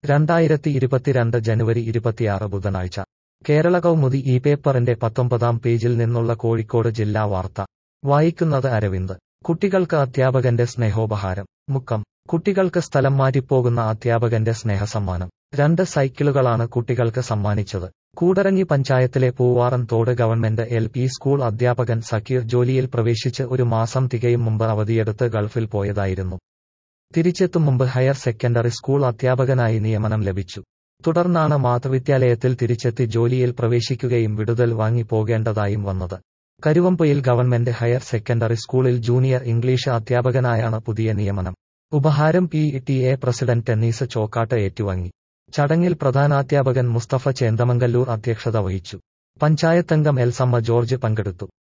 രണ്ടായിരത്തി ഇരുപത്തിരണ്ട് ജനുവരി ഇരുപത്തിയാറ് ബുധനാഴ്ച കേരള കൗമുദി ഈ പേപ്പറിന്റെ പത്തൊമ്പതാം പേജിൽ നിന്നുള്ള കോഴിക്കോട് ജില്ലാ വാർത്ത വായിക്കുന്നത് അരവിന്ദ് കുട്ടികൾക്ക് അധ്യാപകന്റെ സ്നേഹോപഹാരം മുക്കം കുട്ടികൾക്ക് സ്ഥലം മാറ്റിപ്പോകുന്ന അധ്യാപകന്റെ സ്നേഹസമ്മാനം രണ്ട് സൈക്കിളുകളാണ് കുട്ടികൾക്ക് സമ്മാനിച്ചത് കൂടരഞ്ഞി പഞ്ചായത്തിലെ പൂവാറൻ തോട് ഗവൺമെന്റ് എൽ പി സ്കൂൾ അധ്യാപകൻ സക്കീർ ജോലിയിൽ പ്രവേശിച്ച് ഒരു മാസം തികയും മുമ്പ് അവധിയെടുത്ത് ഗൾഫിൽ പോയതായിരുന്നു തിരിച്ചെത്തും മുമ്പ് ഹയർ സെക്കൻഡറി സ്കൂൾ അധ്യാപകനായി നിയമനം ലഭിച്ചു തുടർന്നാണ് മാതൃവിദ്യാലയത്തിൽ തിരിച്ചെത്തി ജോലിയിൽ പ്രവേശിക്കുകയും വിടുതൽ വാങ്ങി പോകേണ്ടതായും വന്നത് കരുവമ്പയിൽ ഗവൺമെന്റ് ഹയർ സെക്കൻഡറി സ്കൂളിൽ ജൂനിയർ ഇംഗ്ലീഷ് അധ്യാപകനായാണ് പുതിയ നിയമനം ഉപഹാരം P T A president Dennis Chokkattu ഏറ്റുവാങ്ങി ചടങ്ങിൽ പ്രധാനാധ്യാപകൻ മുസ്തഫ ചേന്തമംഗല്ലൂർ അധ്യക്ഷത വഹിച്ചു പഞ്ചായത്തംഗം എൽസമ്മ ജോർജ് പങ്കെടുത്തു